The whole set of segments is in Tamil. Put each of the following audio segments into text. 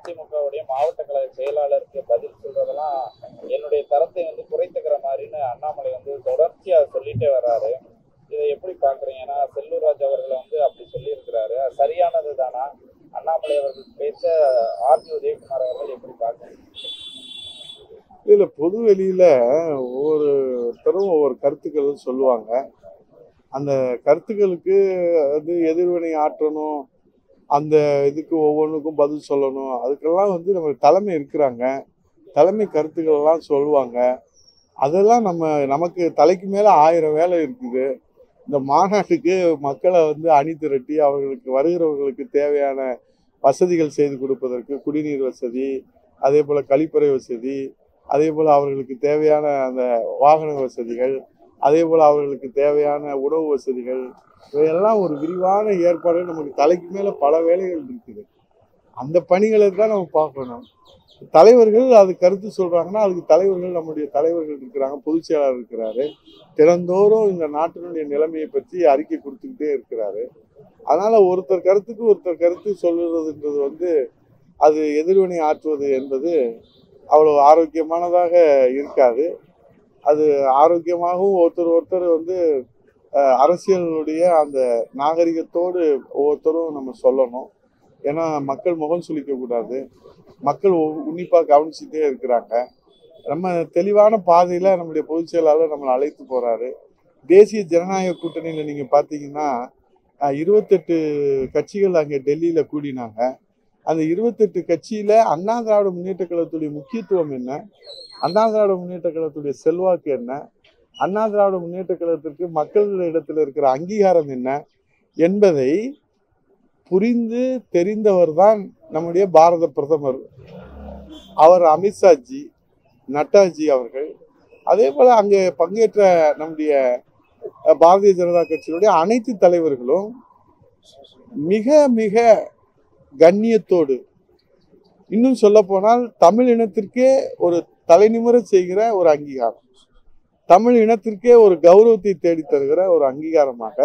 அதிமுகவுடைய மாவட்ட கழக செயலாளருக்கு பதில் சொல்றதெல்லாம் என்னுடைய தரத்தை வந்து குறைத்துக்கிற மாதிரின்னு அண்ணாமலை வந்து தொடர்ச்சியா சொல்லிட்டே வர்றாரு இதை எப்படி பாக்குறீங்க ஏன்னா செல்லூர் ராஜ் அவர்கள் வந்து அப்படி சொல்லியிருக்கிறாரு அது சரியானது தானா அண்ணாமலை அவர்கள் பேச ஆர்பி உதயகுமார் அவர்கள் எப்படி பார்க்குறீங்க இதுல பொது வெளியில ஒவ்வொருத்தரும் ஒவ்வொரு கருத்துக்கள் சொல்லுவாங்க அந்த கருத்துக்களுக்கு அது எதிர்வினை ஆற்றணும் அந்த இதுக்கு ஒவ்வொன்றுக்கும் பதில் சொல்லணும் அதுக்கெல்லாம் வந்து நம்ம தலைமை இருக்கிறாங்க தலைமை கருத்துக்கள் எல்லாம் சொல்லுவாங்க அதெல்லாம் நம்ம நமக்கு தலைக்கு மேல ஆயிரம் வேலை இருக்குது இந்த மாநாட்டுக்கு மக்களை வந்து அணி திரட்டி அவர்களுக்கு வருகிறவர்களுக்கு தேவையான வசதிகள் செய்து கொடுப்பதற்கு குடிநீர் வசதி அதே போல கழிப்பறை வசதி அதே போல் அவர்களுக்கு தேவையான அந்த வாகன வசதிகள் அதே போல் அவர்களுக்கு தேவையான உணவு வசதிகள் இவையெல்லாம் ஒரு விரிவான ஏற்பாடு நமக்கு தலைக்கு மேலே பல வேலைகள் இருக்குது அந்த பணிகளை தான் நம்ம பார்க்கணும் தலைவர்கள் அது கருத்து சொல்றாங்கன்னா அதுக்கு தலைவர்கள் நம்முடைய தலைவர்கள் இருக்கிறாங்க பொதுச் செயலாளர் இருக்கிறாரு தினந்தோறும் இந்த நாட்டினுடைய நிலைமையை பற்றி அறிக்கை கொடுத்துக்கிட்டே இருக்கிறாரு அதனால ஒருத்தர் கருத்துக்கு ஒருத்தர் கருத்து சொல்லுறதுன்றது வந்து அது எதிர்வினை ஆற்றுவது என்பது அவ்வளவு ஆரோக்கியமானதாக இருக்காது அது ஆரோக்கியமாகவும் ஒருத்தர் ஒருத்தர் வந்து அஹ், அரசியலுடைய அந்த நாகரிகத்தோடு ஒவ்வொருத்தரும் நம்ம சொல்லணும் ஏன்னா மக்கள் முகம் சுளிக்க கூடாது மக்கள் உ- உன்னிப்பா கவனிச்சுட்டே இருக்கிறாங்க நம்ம தெளிவான பாதையில நம்முடைய பொதுச் செயலாளர் நம்மளை அழைத்து போறாரு தேசிய ஜனநாயக கூட்டணியில நீங்க பாத்தீங்கன்னா அஹ், இருபத்தெட்டு கட்சிகள் அங்கே டெல்லியில கூடினாங்க அந்த இருபத்தெட்டு கட்சியில அண்ணா திராவிட முன்னேற்ற கழகத்துடைய முக்கியத்துவம் என்ன அண்ணா திராவிட முன்னேற்ற கழகத்துடைய செல்வாக்கு என்ன அண்ணா திராவிட முன்னேற்ற கழகத்திற்கு மக்களிடத்தில் இருக்கிற அங்கீகாரம் என்ன என்பதை புரிந்து தெரிந்தவர் தான் நம்முடைய பாரத பிரதமர் அவர் அமித்ஷாஜி நட்டாஜி அவர்கள் அதே போல அங்கே பங்கேற்ற நம்முடைய அஹ், பாரதிய ஜனதா கட்சியினுடைய அனைத்து தலைவர்களும் மிக மிக கண்ணியத்தோடு இன்னும் சொல்ல போனால் தமிழ் இனத்திற்கே ஒரு தலைநிமிர செய்கிற ஒரு அங்கீகாரம் தமிழ் இனத்திற்கே ஒரு கௌரவத்தை தேடி தருகிற ஒரு அங்கீகாரமாக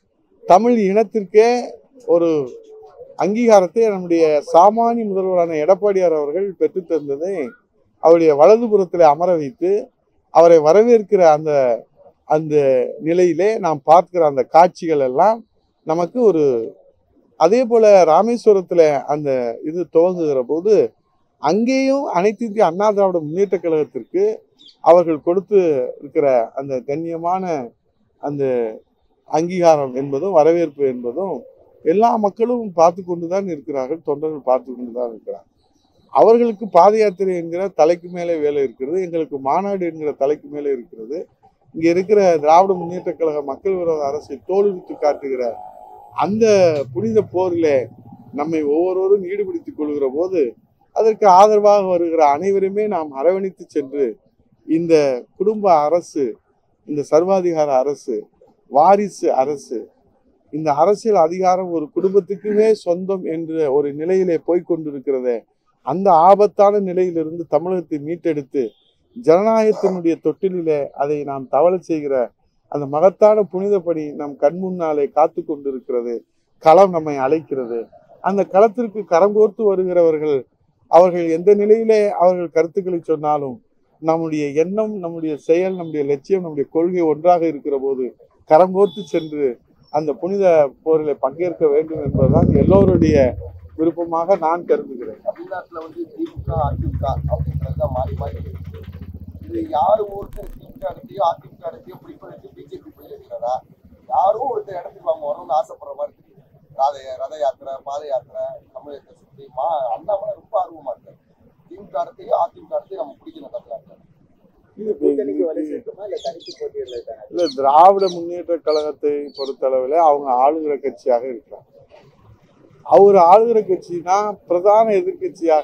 தமிழ் இனத்திற்கே ஒரு அங்கீகாரத்தை நம்முடைய சாமானிய முதல்வரான எடப்பாடியார் அவர்கள் பெற்றுத் தந்ததை அவருடைய வலதுபுறத்தில் அமர வைத்து அவரை வரவேற்கிற அந்த அந்த நிலையிலே நாம் பார்க்கிற அந்த காட்சிகள் எல்லாம் நமக்கு ஒரு அதே போல ராமேஸ்வரத்துல அந்த இது துவங்குகிற போது அங்கேயும் அனைத்து இந்திய அண்ணா திராவிட முன்னேற்ற கழகத்திற்கு அவர்கள் கொடுத்து இருக்கிற அந்த கண்ணியமான அந்த அங்கீகாரம் என்பதும் வரவேற்பு என்பதும் எல்லா மக்களும் பார்த்து கொண்டுதான் இருக்கிறார்கள் தொண்டர்கள் பார்த்து கொண்டுதான் இருக்கிறார்கள் அவர்களுக்கு பாத யாத்திரை என்கிற தலைக்கு மேலே வேலை இருக்கிறது எங்களுக்கு மாநாடு என்கிற தலைக்கு மேலே இருக்கிறது இங்க இருக்கிற திராவிட முன்னேற்ற கழக மக்கள் விரோத அரசை தோலுரித்து காட்டுகிற அந்த புனித போரிலே நம்மை ஒவ்வொருவரும் ஈடுபடுத்திக் கொள்கிற போது அதற்கு ஆதரவாக வருகிற அனைவருமே நாம் அரவணைத்து சென்று இந்த குடும்ப அரசு இந்த சர்வாதிகார அரசு வாரிசு அரசு இந்த அரசியல் அதிகாரம் ஒரு குடும்பத்துக்குமே சொந்தம் என்ற ஒரு நிலையிலே போய்க் கொண்டிருக்கிறதே அந்த ஆபத்தான நிலையிலிருந்து தமிழகத்தை மீட்டெடுத்து ஜனநாயகத்தினுடைய தொட்டிலே அதை நாம் தவளச் செய்கிற அந்த மகத்தான புனித பணி நம் கண் முன்னாலே காத்து கொண்டிருக்கிறது களம் நம்மை அழைக்கிறது அந்த களத்திற்கு கரம் கோர்த்து வருகிறவர்கள் அவர்கள் எந்த நிலையிலே அவர்கள் கருத்துக்களை சொன்னாலும் நம்முடைய எண்ணம் நம்முடைய செயல் நம்முடைய லட்சியம் நம்முடைய கொள்கை ஒன்றாக இருக்கிற போது கரம் கோர்த்து சென்று அந்த புனித போரிலே பங்கேற்க வேண்டும் என்பதுதான் எல்லோருடைய விருப்பமாக நான் கருதுகிறேன் தமிழ்நாட்டுல வந்து திமுக அதிமுக அப்படின்றது தான் மாறி மாறி இருக்கு. இது யாரு ஒருத்தர் திமுக இடத்தையோ அதிமுக இடத்தையோ பிடிப்பதற்கு பிஜேபி போயிருக்கிறதா யாரும் ஒருத்தர் இடத்துக்கு அவங்க வரணும்னு ஆசைப்படுற மாதிரி தெரியுது ரத ரத யாத்திரை பாத யாத்திரை தமிழகத்தை சுற்றி மா அண்ணாமலை ரொம்ப ஆர்வமா இருக்காரு திமுக இடத்தையோ அதிமுக இடத்தையும் நம்ம பிடிக்கணும் தமிழ்நாட்டில் கூட்டணிக்கு வலு சேர்க்குமா இல்ல தனித்து போட்டியிடல இருக்காங்க இல்ல திராவிட முன்னேற்ற கழகத்தை பொறுத்தளவில் அவங்க ஆளுகிற கட்சியாக இருக்கிறாங்க அவர் ஆளுகிற கட்சினா பிரதான எதிர்க்கட்சியாக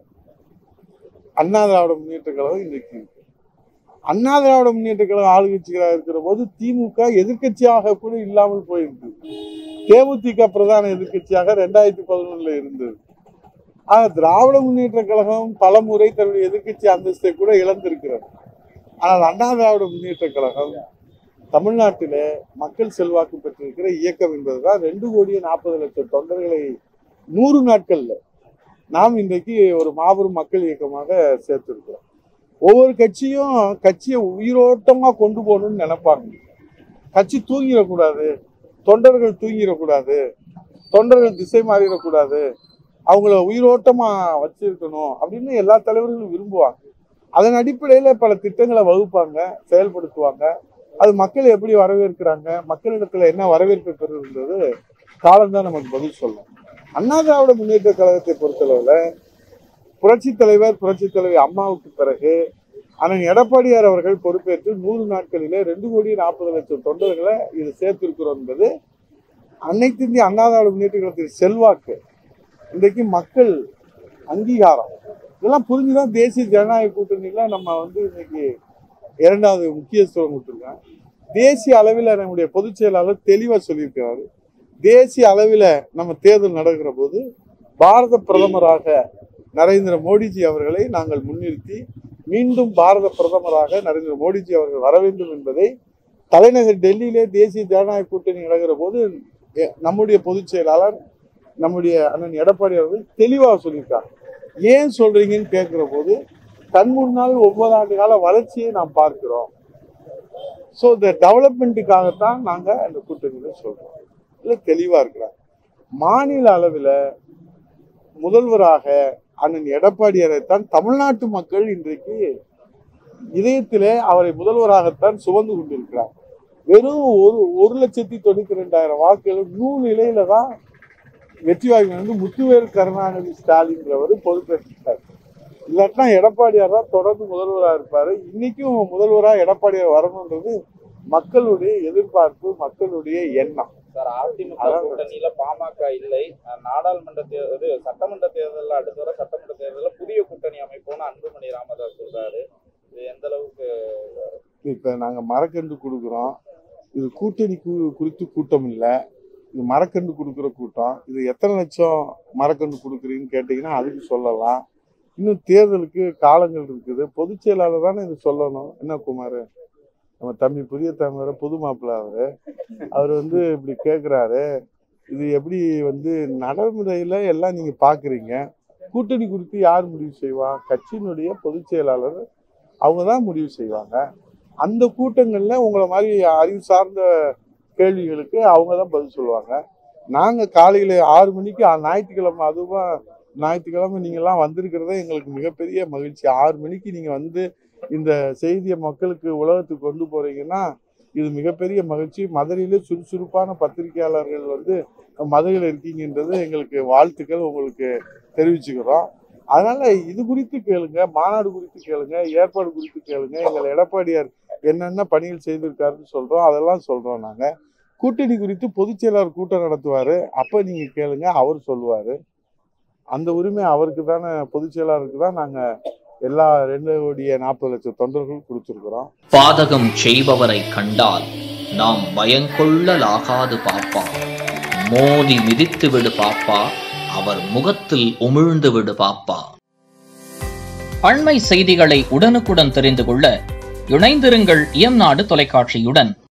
அண்ணா திராவிட முன்னேற்ற கழகம் இன்றைக்கு இருக்கு அண்ணா திராவிட முன்னேற்ற கழகம் ஆளுங்கட்சிகளாக இருக்கிற போது திமுக எதிர்க்கட்சியாக கூட இல்லாமல் போயிருக்கு தேமுதிக பிரதான எதிர்க்கட்சியாக ரெண்டாயிரத்தி பதினொன்னுல இருந்தது ஆக திராவிட முன்னேற்ற கழகம் பல முறை தன்னுடைய எதிர்க்கட்சி அந்தஸ்தை கூட இழந்திருக்கிறது ஆனால் அண்ணா திராவிட முன்னேற்ற கழகம் தமிழ்நாட்டிலே மக்கள் செல்வாக்கு பெற்றிருக்கிற இயக்கம் என்பதுதான் ரெண்டு கோடியே நாற்பது லட்சம் தொண்டர்களை நூறு நாட்கள்ல நாம் இன்றைக்கு ஒரு மாபெரும் மக்கள் இயக்கமாக சேர்த்திருக்கிறோம் ஒவ்வொரு கட்சியும் கட்சியை உயிரோட்டமா கொண்டு போகணும்னு நினைப்பாங்க கட்சி தூங்கிடக்கூடாது தொண்டர்கள் தூங்கிடக்கூடாது தொண்டர்கள் திசை மாறிடக்கூடாது அவங்கள உயிரோட்டமா வச்சிருக்கணும் அப்படின்னு எல்லா தலைவர்களும் விரும்புவாங்க அதன் அடிப்படையில பல திட்டங்களை வகுப்பாங்க செயல்படுத்துவாங்க அது மக்கள் எப்படி வரவேற்கிறாங்க மக்களிடத்துல என்ன வரவேற்பு பெறுகிறது காலம்தான் நமக்கு பதில் சொல்லும் அண்ணா திராவிட முன்னேற்ற கழகத்தை பொறுத்தளவுல புரட்சி தலைவர் புரட்சி தலைவி அம்மாவுக்கு பிறகு அண்ணன் எடப்பாடியார் அவர்கள் பொறுப்பேற்று நூறு நாட்களிலே ரெண்டு கோடி நாற்பது லட்சம் தொண்டர்களை இது சேர்த்திருக்கிறோம் என்பது அனைத்து இந்திய அண்ணா திராவிட முன்னேற்ற கழகத்தின் செல்வாக்கு இன்றைக்கு மக்கள் அங்கீகாரம் இதெல்லாம் புரிஞ்சுதான் தேசிய ஜனநாயக கூட்டணியில நம்ம வந்து இன்னைக்கு இரண்டாவது முக்கியத்துவம் கொடுத்துருக்கோம் தேசிய அளவில் நம்முடைய பொதுச் செயலாளர் தெளிவாக சொல்லியிருக்கிறாரு தேசிய அளவில் நம்ம தேர்தல் நடக்கிற போது பாரத பிரதமராக நரேந்திர மோடிஜி அவர்களை நாங்கள் முன்னிறுத்தி மீண்டும் பாரத பிரதமராக நரேந்திர மோடிஜி அவர்கள் வர வேண்டும் என்பதை தலைநகர் டெல்லியிலே தேசிய ஜனநாயக கூட்டணி நடக்கிற போது எ- நம்முடைய பொதுச் செயலாளர் நம்முடைய அண்ணன் எடப்பாடி அவர்கள் தெளிவாக சொல்லியிருக்காங்க ஏன் சொல்றீங்கன்னு கேட்கிற போது கண் முன்னால் ஒன்பது ஆண்டு கால வளர்ச்சியை நாம் பார்க்கிறோம் ஸோ இந்த டெவலப்மெண்ட்டுக்காகத்தான் நாங்க அந்த கூட்டணியில சொல்றோம் இல்லை தெளிவா இருக்கிறாங்க மாநில அளவில் முதல்வராக அண்ணன் எடப்பாடியாரைத்தான் தமிழ்நாட்டு மக்கள் இன்றைக்கு இதயத்திலே அவரை முதல்வராகத்தான் சுமந்து கொண்டிருக்கிறார் வெறும் ஒரு ஒரு லட்சத்தி தொண்ணூத்தி ரெண்டாயிரம் வாக்குகள் நூறு நிலையில தான் வெற்றி வாய்ப்பு வந்து முத்துவேல் கருணாநிதி ஸ்டாலின்றவர் பொறுப்பேற்றார் இல்லாட்டினா எடப்பாடியார் தான் தொடர்ந்து முதல்வராக இருப்பாரு இன்னைக்கும் முதல்வராக எடப்பாடியார் வரணுன்றது மக்களுடைய எதிர்பார்ப்பு மக்களுடைய எண்ணம் சார் அதிமுக அதான் கூட்டணியில பாமக இல்லை அஹ் நாடாளுமன்ற தேர்தல் இது சட்டமன்ற தேர்தலில் அடுத்த வர சட்டமன்ற தேர்தலில் புதிய கூட்டணி அமைப்போம்னு அன்புமணி ராமதாஸ் சொல்றாரு இது எந்த அளவுக்கு இப்போ நாங்கள் மரக்கன்று கொடுக்குறோம் இது கூட்டணி கு- குறித்து கூட்டம் இல்லை இது மரக்கன்று கொடுக்குற கூட்டம் இது எத்தனை லட்சம் மரக்கன்று கொடுக்குறீங்கன்னு கேட்டிங்கன்னா அதுக்கு சொல்லலாம் இன்னும் தேர்தலுக்கு காலங்கள் இருக்குது பொதுச் செயலாளர் தானே இது சொல்லணும் என்ன குமார் நம்ம தம்பி புதிய தமிழர் புது மாப்பிள்ளை அவர் அவர் வந்து இப்படி கேட்குறாரு இது எப்படி வந்து நடைமுறையில் எல்லாம் நீங்கள் பார்க்குறீங்க கூட்டணி குறித்து யார் முடிவு செய்வா கட்சியினுடைய பொதுச் செயலாளர் அவங்க தான் முடிவு செய்வாங்க அந்த கூட்டங்களில் உங்களை மாதிரி அறிவு சார்ந்த கேள்விகளுக்கு அவங்க தான் பதில் சொல்லுவாங்க நாங்கள் காலையில் ஆறு மணிக்கு அ- ஞாயிற்றுக்கிழமை அதுவும் ஞாயிற்றுக்கிழமை நீங்கள்லாம் வந்திருக்கிறதே எங்களுக்கு மிகப்பெரிய மகிழ்ச்சி ஆறு மணிக்கு நீங்கள் வந்து இந்த செய்தியை மக்களுக்கு உலகத்துக்கு கொண்டு போறீங்கன்னா இது மிகப்பெரிய மகிழ்ச்சி மதுரையிலே சுறுசுறுப்பான பத்திரிகையாளர்கள் வந்து மதுரையில் இருக்கீங்கன்றது எங்களுக்கு வாழ்த்துக்கள் உங்களுக்கு தெரிவிச்சுக்கிறோம் அதனால இது குறித்து கேளுங்க மாநாடு குறித்து கேளுங்க ஏற்பாடு குறித்து கேளுங்க எங்கள் எடப்பாடியார் என்னென்ன பணிகள் செய்திருக்காருன்னு சொல்றோம் அதெல்லாம் சொல்றோம் நாங்க கூட்டணி குறித்து பொதுச் செயலாளர் கூட்டம் நடத்துவாரு அப்ப நீங்க கேளுங்க அவர் சொல்லுவாரு அந்த உரிமை அவருக்கு தானே பொதுச் செயலாளருக்கு தான் நாங்க எல்லா ரெண்டு கோடியே நாற்பது லட்சம் தொண்டர்கள் கொடுத்துருக்குறோம் பாதகம் செய்பவரை கண்டால் நாம் பயங்கொள்ளலாகாது பாப்பா மோதி மிதித்து விடு பாப்பா அவர் முகத்தில் உமிழ்ந்து விடு பாப்பா அண்மை செய்திகளை உடனுக்குடன் தெரிந்து கொள்ள இணைந்திருங்கள் இயம்நாடு தொலைக்காட்சியுடன்